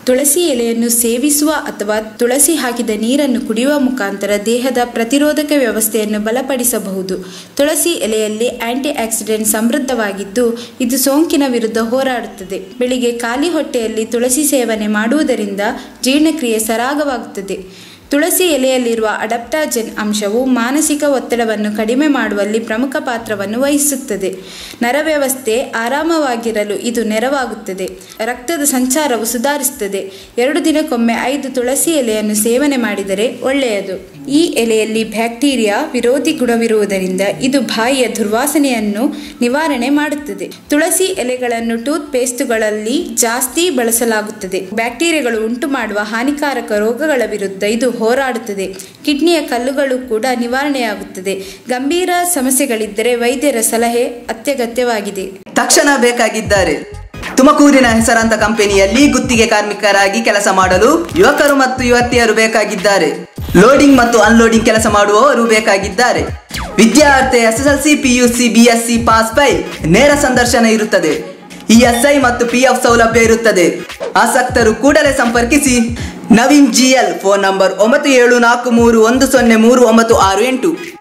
ತುಳಸಿ ಎಲೆಯನ್ನು ಸೇವಿಸುವ ಅಥವಾ ತುಳಸಿ ಹಾಕಿದ ನೀರನ್ನು ಕುಡಿಯುವ ಮುಖಾಂತರ ದೇಹದ ಪ್ರತಿರೋಧಕ ವ್ಯವಸ್ಥೆಯನ್ನು ಬಲಪಡಿಸಬಹುದು ತುಳಸಿ ಎಲೆಯಲ್ಲಿ ಆಂಟಿ ಆಕ್ಸಿಡೆಂಟ್ ಸಮೃದ್ಧವಾಗಿದ್ದು ಇದು ಸೋಂಕಿನ ವಿರುದ್ಧ ಹೋರಾಡುತ್ತದೆ ಬೆಳಿಗ್ಗೆ ಖಾಲಿ ಹೊಟ್ಟೆಯಲ್ಲಿ ತುಳಸಿ ಸೇವನೆ ಮಾಡುವುದರಿಂದ ಜೀರ್ಣಕ್ರಿಯೆ ಸರಾಗವಾಗುತ್ತದೆ ತುಳಸಿ ಎಲೆಯಲ್ಲಿರುವ ಅಡಪ್ಟಾಜೆನ್ ಅಂಶವು ಮಾನಸಿಕ ಒತ್ತಡವನ್ನು ಕಡಿಮೆ ಮಾಡುವಲ್ಲಿ ಪ್ರಮುಖ ಪಾತ್ರವನ್ನು ವಹಿಸುತ್ತದೆ ನರವ್ಯವಸ್ಥೆ ಆರಾಮವಾಗಿರಲು ಇದು ನೆರವಾಗುತ್ತದೆ ರಕ್ತದ ಸಂಚಾರವು ಸುಧಾರಿಸುತ್ತದೆ ಎರಡು ದಿನಕ್ಕೊಮ್ಮೆ ಐದು ತುಳಸಿ ಎಲೆಯನ್ನು ಸೇವನೆ ಮಾಡಿದರೆ ಒಳ್ಳೆಯದು ಈ ಎಲೆಯಲ್ಲಿ ಬ್ಯಾಕ್ಟೀರಿಯಾ ವಿರೋಧಿ ಗುಣವಿರುವುದರಿಂದ ಇದು ಬಾಯಿಯ ದುರ್ವಾಸನೆಯನ್ನು ನಿವಾರಣೆ ಮಾಡುತ್ತದೆ ತುಳಸಿ ಎಲೆಗಳನ್ನು ಟೂತ್ ಪೇಸ್ಟುಗಳಲ್ಲಿ ಜಾಸ್ತಿ ಬಳಸಲಾಗುತ್ತದೆ ಬ್ಯಾಕ್ಟೀರಿಯಾಗಳು ಉಂಟು ಮಾಡುವ ಹಾನಿಕಾರಕ ರೋಗಗಳ ವಿರುದ್ಧ ಇದು ಹೋರಾಡುತ್ತದೆ ಕಿಡ್ನಿಯ ಕಲ್ಲುಗಳು ಕೂಡ ನಿವಾರಣೆಯಾಗುತ್ತದೆ ಗಂಭೀರ ಸಮಸ್ಯೆಗಳಿದ್ದರೆ ವೈದ್ಯರ ಸಲಹೆ ಅತ್ಯಗತ್ಯವಾಗಿದೆ ತಕ್ಷಣ ಬೇಕಾಗಿದ್ದಾರೆ ತುಮಕೂರಿನ ಹೆಸರಾಂತ ಕಂಪನಿಯಲ್ಲಿ ಗುತ್ತಿಗೆ ಕಾರ್ಮಿಕರಾಗಿ ಕೆಲಸ ಮಾಡಲು ಯುವಕರು ಮತ್ತು ಯುವತಿಯರು ಬೇಕಾಗಿದ್ದಾರೆ ಲೋಡಿಂಗ್ ಮತ್ತು ಅನ್ಲೋಡಿಂಗ್ ಕೆಲಸ ಮಾಡುವವರು ಬೇಕಾಗಿದ್ದಾರೆ ವಿದ್ಯಾರ್ಥಿ S S L C P U C B S C pass ಬೈ ನೇರ ಸಂದರ್ಶನ ಇರುತ್ತದೆ ಇಎಸ್ಐ ಮತ್ತು ಪಿ ಎಫ್ ಸೌಲಭ್ಯ ಇರುತ್ತದೆ ಆಸಕ್ತರು ಕೂಡಲೇ ಸಂಪರ್ಕಿಸಿ ನವೀನ್ ಜಿಎಲ್ ಫೋನ್ ನಂಬರ್ ಒಂಬತ್ತು ಏಳು ನಾಲ್ಕು ಮೂರು ಒಂದು ಸೊನ್ನೆ ಮೂರು ಒಂಬತ್ತು ಆರು ಎಂಟು